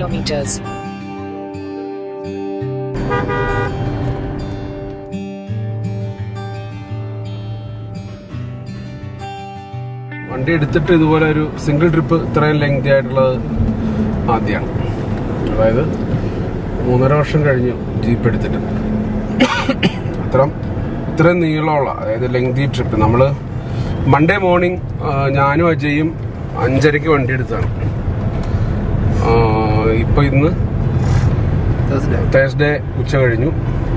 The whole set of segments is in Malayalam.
kilometers. വണ്ടി എടുത്തിട്ട് ഇതുപോലെ ഒരു സിംഗിൾ ട്രിപ്പ് ഇത്രയും ലെങ്തി ആയിട്ടുള്ളത് ആദ്യമാണ് അതായത് മൂന്നര വർഷം കഴിഞ്ഞു ജീപ്പ് എടുത്തിട്ട് അത്രയും ഇത്രയും നീളമുള്ള അതായത് ലെങ്തി ട്രിപ്പ് നമ്മൾ മൺഡേ മോർണിംഗ് ഞാനും അജയും അഞ്ചരയ്ക്ക് വണ്ടി എടുത്താണ് ഇപ്പൊ ഇന്ന് തേഴ്സ്ഡേ ഉച്ച കഴിഞ്ഞു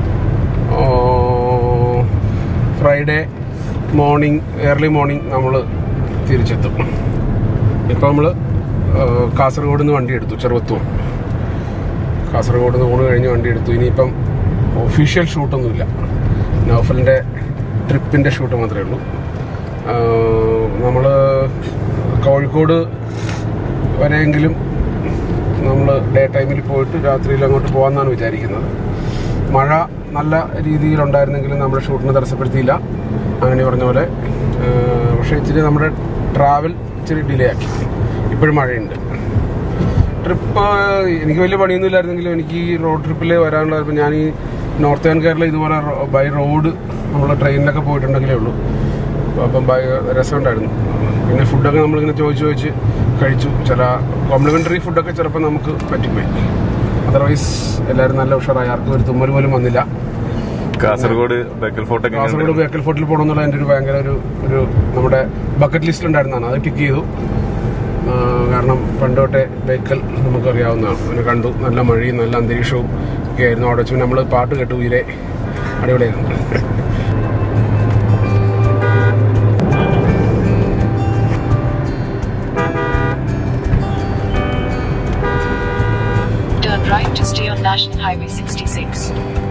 ഫ്രൈഡേ മോർണിംഗ് ഏർലി മോർണിംഗ് നമ്മൾ തിരിച്ചെത്തും ഇപ്പം നമ്മൾ കാസർഗോഡ് നിന്ന് വണ്ടി എടുത്തു ചെറുവത്തൂർ കാസർഗോഡ് നിന്ന് ഊണ് കഴിഞ്ഞ് വണ്ടി എടുത്തു ഇനിയിപ്പം ഒഫീഷ്യൽ ഷൂട്ടൊന്നുമില്ല നൗഫലിൻ്റെ ട്രിപ്പിൻ്റെ ഷൂട്ട് മാത്രമേ ഉള്ളൂ നമ്മൾ കോഴിക്കോട് വരെയെങ്കിലും നമ്മൾ ഡേ ടൈമിൽ പോയിട്ട് രാത്രിയിൽ അങ്ങോട്ട് പോകാമെന്നാണ് വിചാരിക്കുന്നത് മഴ നല്ല രീതിയിലുണ്ടായിരുന്നെങ്കിലും നമ്മുടെ ഷൂട്ടിനെ തടസ്സപ്പെടുത്തിയില്ല അങ്ങനെ പറഞ്ഞ പോലെ ഏഹ് പക്ഷേ ഇച്ചിരി നമ്മുടെ ട്രാവൽ ഇച്ചിരി ഡിലേ ആക്കി ഇപ്പോഴും മഴയുണ്ട് ട്രിപ്പ് എനിക്ക് വലിയ പണിയൊന്നും ഇല്ലായിരുന്നെങ്കിലും എനിക്ക് ഈ റോഡ് ട്രിപ്പിൽ വരാനുള്ളായിരുന്നു ഞാൻ ഈ നോർത്ത് ഏൺ കേരള ഇതുപോലെ ബൈ റോഡ് നമ്മൾ ട്രെയിനിലൊക്കെ പോയിട്ടുണ്ടെങ്കിലേ ഉള്ളൂ അപ്പം ബൈ രസമുണ്ടായിരുന്നു പിന്നെ ഫുഡൊക്കെ നമ്മളിങ്ങനെ ചോദിച്ച് ചോദിച്ച് കഴിച്ചു ചില കോംപ്ലിമെൻ്ററി ഫുഡൊക്കെ ചിലപ്പോൾ നമുക്ക് പറ്റിപ്പോയി അതർവൈസ് എല്ലാവരും നല്ല ഉഷാറായി ആർക്കും ഒരു തുമ്മൽ പോലും വന്നില്ല കാസർഗോഡ് ബേക്കൽ ഫോർട്ട് കാസർഗോഡ് ബേക്കൽ ഫോർട്ടിൽ പോകണമെന്നുള്ള എൻ്റെ ഒരു ഭയങ്കര ഒരു ഒരു നമ്മുടെ ബക്കറ്റ് ലിസ്റ്റിൽ ഉണ്ടായിരുന്നതാണ് അത് ടിക്ക് ചെയ്തു ആ, കാരണം പണ്ട് തൊട്ടേ ബേക്കൽ നമുക്കറിയാവുന്നതാണ് അങ്ങനെ കണ്ടു നല്ല മഴയും നല്ല അന്തരീക്ഷവും ഒക്കെ ആയിരുന്നു അവിടെ വെച്ച് നമ്മൾ പാട്ട് കേട്ടു ഉയരെ അടിപൊളിയായിരുന്നു Turn right to stay on National Highway 66.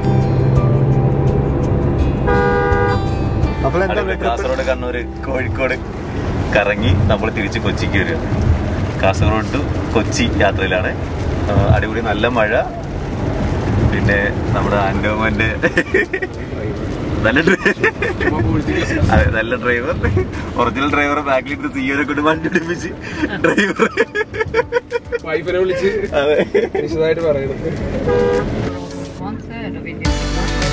അപ്പോൾ എന്താ കാസർഗോഡ് കണ്ണൂര് കോഴിക്കോട് കറങ്ങി നമ്മൾ തിരിച്ച് കൊച്ചിക്ക് വരിക കാസർഗോഡ് ടു കൊച്ചി യാത്രയിലാണ് ആ, അടിപൊളി നല്ല മഴ പിന്നെ നമ്മുടെ ആൻഡോമന്റെ നല്ല ഡ്രൈ- അതെ നല്ല ഡ്രൈവർ ഒറിജിനൽ ഡ്രൈവറെ ബാക്കിലിട്ട് സിയോനെ കൊണ്ട് വണ്ടി പിടിപ്പിച്ച് ഡ്രൈവർ വൈഫിനെ വിളിച്ച് അതെ വിശദമായിട്ട് പറയുന്നത് one third of India's economy.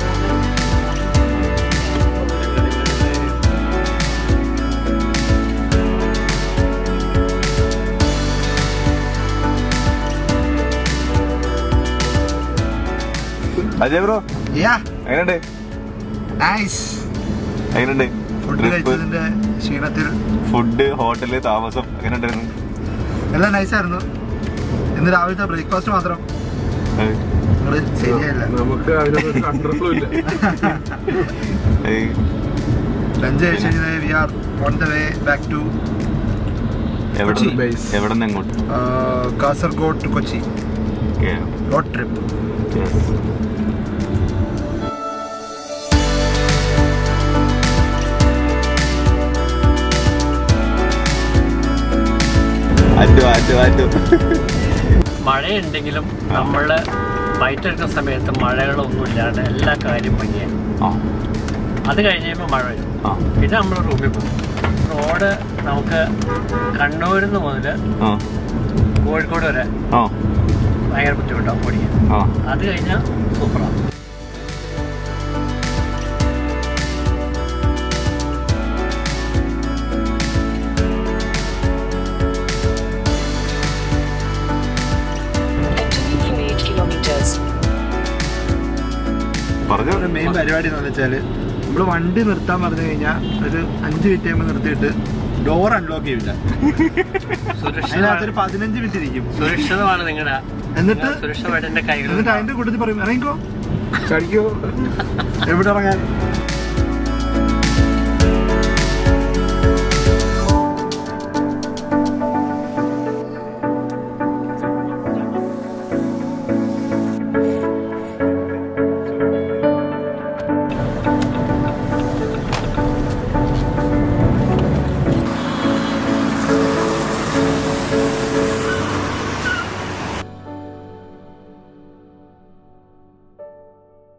Ajay bro yeah എങ്ങനെയുണ്ട് നൈസ് എങ്ങനെയുണ്ട് ഫുഡ് ട്രിപ്പ് കഴിച്ചതിന്റെ ക്ഷീണത്തിൽ ഫുഡ് ഹോട്ടല് താമസം എങ്ങനെയുണ്ടായിരുന്നു എല്ലാം നൈസായിരുന്നു ഇന്ന് രാവിലത്തെ ബ്രേക്ക്ഫാസ്റ്റ് മാത്രം ഏയ്, നിങ്ങള് ശരിയല്ല നമുക്ക് അതിനൊരു കൺട്രോളും ഇല്ല ഏയ്, ലഞ്ച് കഴിച്ച് കഴിഞ്ഞാൽ we are on the way back to എവിടെ കൊച്ചി base. എവിടെ നിന്ന് എങ്ങോട്ട് Kasaragod to Kochi okay, road trip yes. അറ്റു അറ്റു അറ്റു മഴയുണ്ടെങ്കിലും നമ്മള് ബൈറ്റെടുക്കുന്ന സമയത്ത് മഴകളൊന്നുമില്ലാണ്ട് എല്ലാ കാര്യം ഭംഗിയാണ് ആ അത് കഴിഞ്ഞ് കഴിയുമ്പോൾ മഴ വരും ആ പിന്നെ നമ്മൾ റൂമിൽ പോകും റോഡ് നമുക്ക് കണ്ണൂരിൽ നിന്ന് മുതൽ ആ കോഴിക്കോട് വരെ ആ ഭയങ്കര ബുദ്ധിമുട്ടാണ് ഓടിക്കാൻ ആ അത് കഴിഞ്ഞാൽ സൂപ്പറാണ് Continue for 8 kilometers. പറഞ്ഞോ മെയിൻ പരിപാടി എന്ന് വെച്ചാല് നമ്മള് വണ്ടി നിർത്താൻ പറഞ്ഞു കഴിഞ്ഞാൽ ഒരു അഞ്ച് മിനിറ്റ് കഴിയുമ്പോൾ നിർത്തിയിട്ട് ഡോർ അൺലോക്ക് ചെയ്യില്ല അതിനകത്തൊരു പതിനഞ്ച് മിനിറ്റ് ഇരിക്കും സുരക്ഷിതമാണ് നിങ്ങളുടെ എന്നിട്ട് സുരക്ഷിതമായിട്ട് എന്റെ കൈകൾ എന്നിട്ട് അതിന്റെ കൂട്ടത്തിൽ പറയും ഇറങ്ങിക്കോ ചടിക്കോ എവിടെ ഇറങ്ങാൻ